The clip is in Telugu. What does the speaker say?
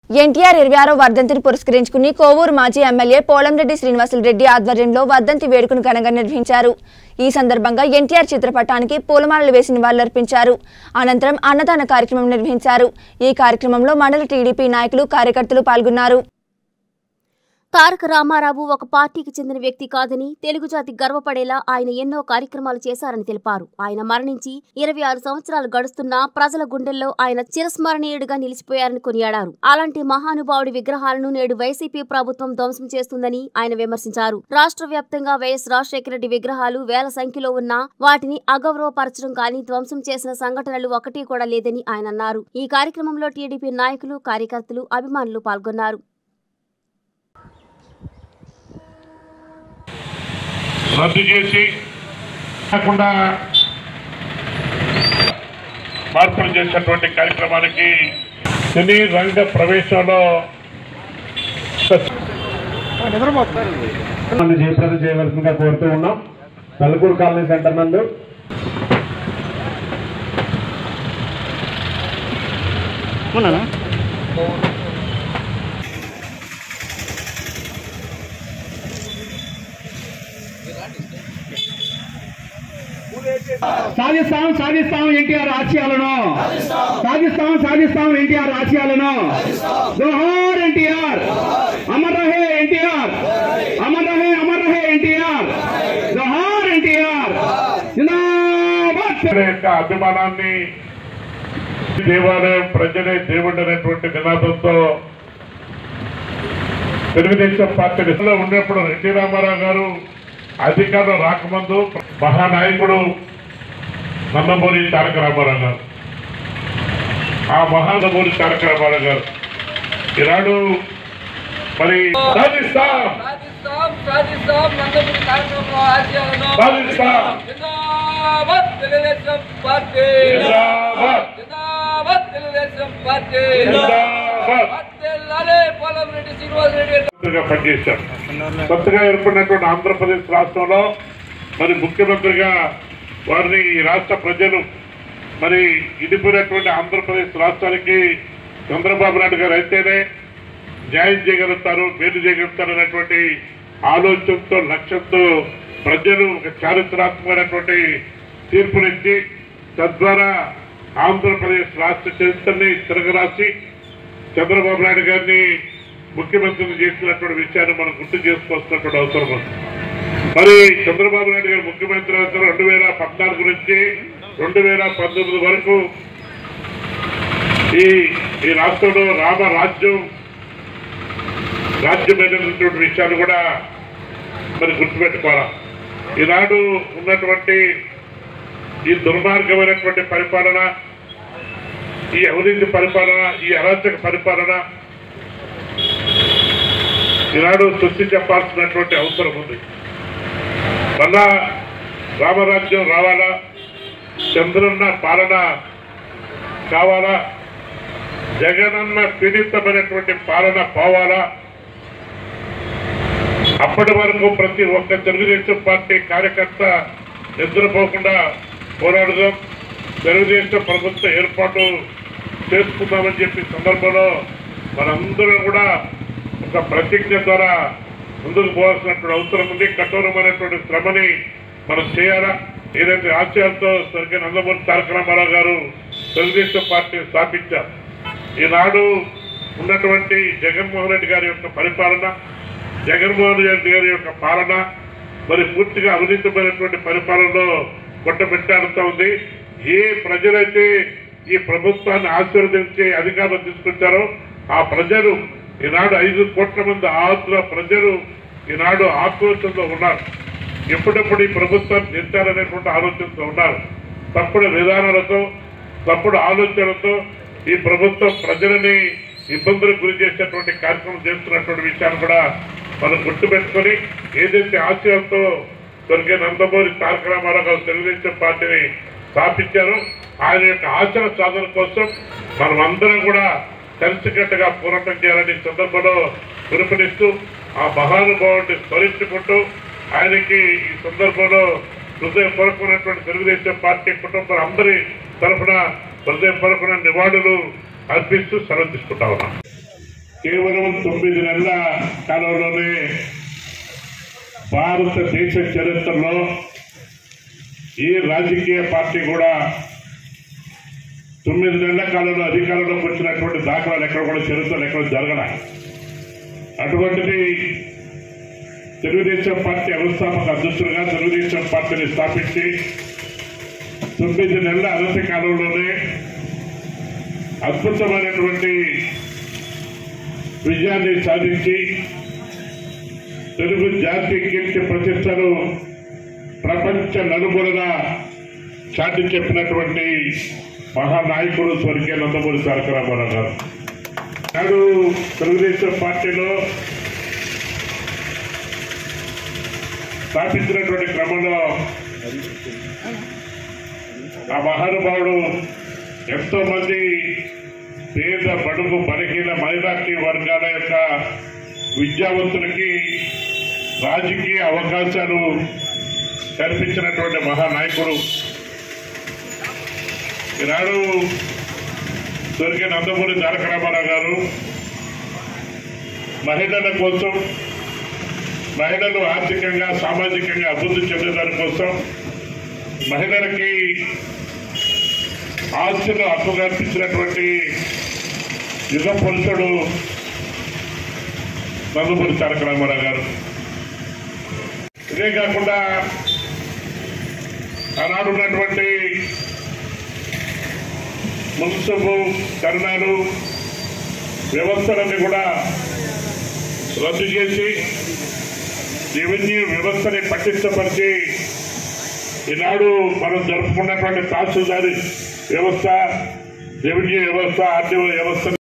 ఎన్టీఆర్ ఇరవై ఆరో వర్ధంతిని పురస్కరించుకుని కోవూరు మాజీ ఎమ్మెల్యే పోలంరెడ్డి శ్రీనివాసులరెడ్డి ఆధ్వర్యంలో వర్ధంతి వేడుకను ఘనంగా నిర్వహించారు ఈ సందర్భంగా ఎన్టీఆర్ చిత్రపటానికి పూలమాలలు వేసి నివాళులర్పించారు అనంతరం అన్నదాన కార్యక్రమం నిర్వహించారు ఈ కార్యక్రమంలో మండల టీడీపీ నాయకులు కార్యకర్తలు పాల్గొన్నారు తారక రామారావు ఒక పార్టీకి చెందిన వ్యక్తి కాదని తెలుగు జాతి గర్వపడేలా ఆయన ఎన్నో కార్యక్రమాలు చేశారని తెలిపారు ఆయన మరణించి ఇరవై ఆరు సంవత్సరాలు గడుస్తున్నా ప్రజల గుండెల్లో ఆయన చిరస్మరణీయుడిగా నిలిచిపోయారని కొనియాడారు అలాంటి మహానుభావుడి విగ్రహాలను నేడు వైసీపీ ప్రభుత్వం ధ్వంసం చేస్తుందని ఆయన విమర్శించారు రాష్ట్ర వ్యాప్తంగా వైఎస్ రాజశేఖర రెడ్డి విగ్రహాలు వేల సంఖ్యలో ఉన్నా వాటిని అగౌరవపరచడం కానీ ధ్వంసం చేసిన సంఘటనలు ఒకటి కూడా లేదని ఆయన అన్నారు ఈ కార్యక్రమంలో టీడీపీ నాయకులు కార్యకర్తలు అభిమానులు పాల్గొన్నారు రద్దు చేసి కాకుండా మార్పులు చేసినటువంటి కార్యక్రమానికి సినీ రంగ ప్రవేశంలో మనం జయప్రదం చేయవలసిందిగా కోరుతూ ఉన్నాం నలుగురు కాలనీ సెంటర్ నందు సాధిస్తాం సాధిస్తాం ఎన్టీఆర్ ఆశయాలను సాధిస్తాం సాధిస్తాం ఎన్టీఆర్ ఆశయాలను జోహార్ ఎన్టీఆర్ అమర్ రహే ఎన్టీఆర్ అమర్ రహే అమర్ రహే ఎన్టీఆర్ జోహార్ ఎన్టీఆర్ జిందాబాద్ ప్రజల యొక్క అభిమానాన్ని దేవాలయం ప్రజలే దేవుడు అనేటువంటి నినాదంతో తెలుగుదేశం పార్టీ దిశలో ఉన్నప్పుడు ఎన్టీ రామారావు గారు అధికారం రాకముందు మహానాయకుడు నందమూరి తారక రామారావు గారు ఆ మహానందమూరి తారక రామారావు గారు ఈనాడు మరి సాధిస్తాం సాధిస్తాం సాధిస్తాం నందమూరి కార్యక్రమంలో ఆశయాలను సాధిస్తాం జిందాబాద్ తెలుగుదేశం పార్టీ జిందాబాద్ జిందాబాద్ తెలుగుదేశం పార్టీ జిందాబాద్ వర్ధిల్లాలి పోలంరెడ్డి శ్రీనివాస్ రెడ్డి మంత్రిగా పనిచేశారు కొత్తగా ఏర్పడినటువంటి ఆంధ్రప్రదేశ్ రాష్ట్రంలో మరి ముఖ్యమంత్రిగా వారిని ఈ రాష్ట్ర ప్రజలు మరి ఇడిపోయినటువంటి ఆంధ్రప్రదేశ్ రాష్ట్రానికి చంద్రబాబు నాయుడు గారు అయితేనే న్యాయం చేయగలుగుతారు మేలు చేయగలుగుతారు అనేటువంటి ఆలోచనతో లక్ష్యంతో ప్రజలు ఒక చారిత్రాత్మకమైనటువంటి తీర్పునిచ్చి తద్వారా ఆంధ్రప్రదేశ్ రాష్ట్ర చరిత్రని తిరగరాసి చంద్రబాబు నాయుడు గారిని ముఖ్యమంత్రిని చేసినటువంటి విషయాన్ని మనం గుర్తు చేసుకోవాల్సినటువంటి అవసరం ఉంది మరి చంద్రబాబు నాయుడు గారు ముఖ్యమంత్రి అవుతారు రెండు వేల పద్నాలుగు నుంచి రెండు వేల పంతొమ్మిది వరకు ఈ ఈ రాష్ట్రంలో రామ రాజ్యం రాజ్యమైనటువంటి విషయాలు కూడా మరి గుర్తుపెట్టుకోవాలి ఈనాడు ఉన్నటువంటి ఈ దుర్మార్గమైనటువంటి పరిపాలన ఈ అవినీతి పరిపాలన ఈ అరాచక పరిపాలన ఈనాడు సృష్టి చెప్పాల్సినటువంటి అవసరం ఉంది మళ్ళా రామరాజ్యం రావాలా చంద్రన్న పాలన కావాలా జగనన్న పీడితమైనటువంటి పాలన పోవాలా అప్పటి వరకు ప్రతి ఒక్క తెలుగుదేశం పార్టీ కార్యకర్త నిద్రపోకుండా పోరాడుదాం తెలుగుదేశం ప్రభుత్వ ఏర్పాటు చేసుకుందామని చెప్పి సందర్భంలో మనందరం కూడా ఒక ప్రతిజ్ఞ ద్వారా ముందుకు పోవాల్సినటువంటి అవసరం ఉంది కఠోరమైనటువంటి శ్రమని మనం చేయాలా ఏదైతే ఆశయాలతో స్వర్గీయ నందమూరి తారక రామారావు గారు తెలుగుదేశం పార్టీని స్థాపించారు ఈనాడు ఉన్నటువంటి జగన్మోహన్ రెడ్డి గారి యొక్క పరిపాలన జగన్మోహన్ రెడ్డి గారి యొక్క పాలన మరి పూర్తిగా అవినీతిమైనటువంటి పరిపాలనలో కొట్టబెట్టాడుతూ ఉంది ఏ ప్రజలైతే ఈ ప్రభుత్వాన్ని ఆశీర్వదించి అధికారులు తీసుకొచ్చారో ఆ ప్రజలు ఈనాడు ఐదు కోట్ల మంది ఆంధ్ర ప్రజలు ఈనాడు ఆక్రోశంతో ఉన్నారు ఎప్పుడెప్పుడు ఈ ప్రభుత్వాన్ని నింటారనేటువంటి ఆలోచనతో ఉన్నారు తప్పుడు విధానాలతో తప్పుడు ఆలోచనలతో ఈ ప్రభుత్వం ప్రజలని ఇబ్బందులకు గురి చేసేటువంటి కార్యక్రమం చేస్తున్నటువంటి విషయాన్ని కూడా మనం గుర్తుపెట్టుకొని ఏదైతే ఆశయాలతో స్వర్గీయ నందమూరి తారక రామారావు గారు తెలుగుదేశం పార్టీని స్థాపించారో ఆయన యొక్క ఆశల సాధన కోసం మనం అందరం కూడా కలిసికట్టుగా పోరాటం చేయాలని ఈ సందర్భంలో పిలుపునిస్తూ ఆ మహానుభావుడిని స్మరించుకుంటూ ఆయనకి ఈ సందర్భంలో హృదయపూర్వకమైనటువంటి తెలుగుదేశం పార్టీ కుటుంబం అందరి తరఫున హృదయపూర్వకమైన నివాళులు అర్పిస్తూ సెలవు తీసుకుంటా ఉన్నాం కేవలం తొమ్మిది నెలల కాలంలోనే భారతదేశ చరిత్రలో ఏ రాజకీయ పార్టీ కూడా తొమ్మిది నెలల కాలంలో అధికారంలోకి వచ్చినటువంటి దాఖలాలు ఎక్కడ కూడా చరిత్రలు ఎక్కడ జరగల అటువంటిది తెలుగుదేశం పార్టీ వ్యవస్థాపక అధ్యక్షులుగా తెలుగుదేశం పార్టీని స్థాపించి తొమ్మిది నెలల అనతి కాలంలోనే అద్భుతమైనటువంటి విజయాన్ని సాధించి తెలుగు జాతి కీర్తి ప్రతిష్టలు ప్రపంచ నలుమూలన చాటి చెప్పినటువంటి మహానాయకుడు స్వర్గీయ నందమూరి తారక రామారావు గారు నాడు తెలుగుదేశం పార్టీలో స్థాపించినటువంటి క్రమంలో ఆ మహానుభావుడు ఎంతో మంది పేద బడుగు బలహీన మైనార్టీ వర్గాల యొక్క విద్యావంతులకి రాజకీయ అవకాశాలు కల్పించినటువంటి మహానాయకుడు ఈనాడు దొరికే నందమూరి తారక రామారావు గారు మహిళల కోసం మహిళలు ఆర్థికంగా సామాజికంగా అభివృద్ధి చెందేదాని కోసం మహిళలకి ఆస్తిలో హక్కు కల్పించినటువంటి యుగ పురుషుడు నందమూరి తారక రామారావు గారు ఇదే కాకుండా ఆనాడు ఉన్నటువంటి మున్సిపు కరుణాలు వ్యవస్థలన్నీ కూడా రద్దు చేసి రెవెన్యూ వ్యవస్థని పటిష్టపరిచి ఈనాడు మనం జరుపుకున్నటువంటి తహసీల్దారి వ్యవస్థ రెవెన్యూ వ్యవస్థ ఆర్టీఓ వ్యవస్థ